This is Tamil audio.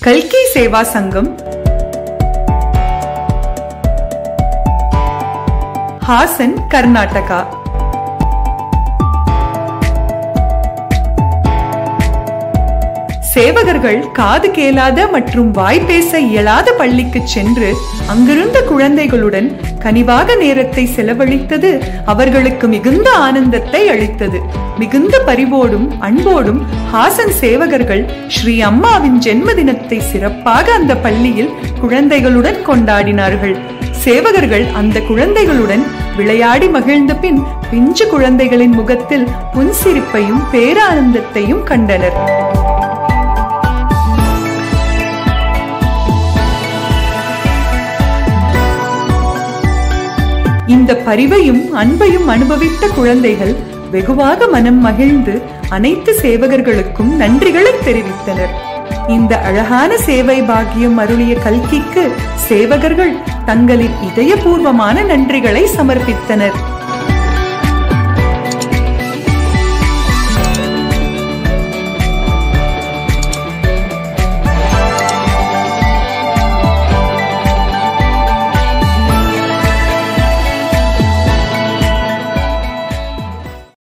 கல்கி சேவா சங்கம் ஹாசன் கர்நாடகா சேவகர்கள் காது கேளாத மற்றும் வாய் பேச இயலாத பள்ளிக்கு சென்று அங்கிருந்த குழந்தைகளுடன் கனிவாக நேரத்தை செலவழித்தது அவர்களுக்கு மிகுந்த ஆனந்தத்தை அளித்தது மிகுந்த பரிவோடும் அன்போடும் ஹாசன் சேவகர்கள் ஸ்ரீ அம்மாவின் ஜென்ம தினத்தை சிறப்பாக அந்த பள்ளியில் குழந்தைகளுடன் கொண்டாடினார்கள் சேவகர்கள் அந்த குழந்தைகளுடன் விளையாடி மகிழ்ந்த பின் பிஞ்சு குழந்தைகளின் முகத்தில் புன்சிரிப்பையும் பேரானந்தத்தையும் கண்டனர் இந்த பரிவையும் அன்பையும் அனுபவித்த குழந்தைகள் வெகுவாக மனம் மகிழ்ந்து அனைத்து சேவகர்களுக்கும் நன்றிகளை தெரிவித்தனர் இந்த அழகான சேவை பாக்கியம் அருளிய கல்கிக்கு சேவகர்கள் தங்களின் இதயபூர்வமான நன்றிகளை சமர்ப்பித்தனர்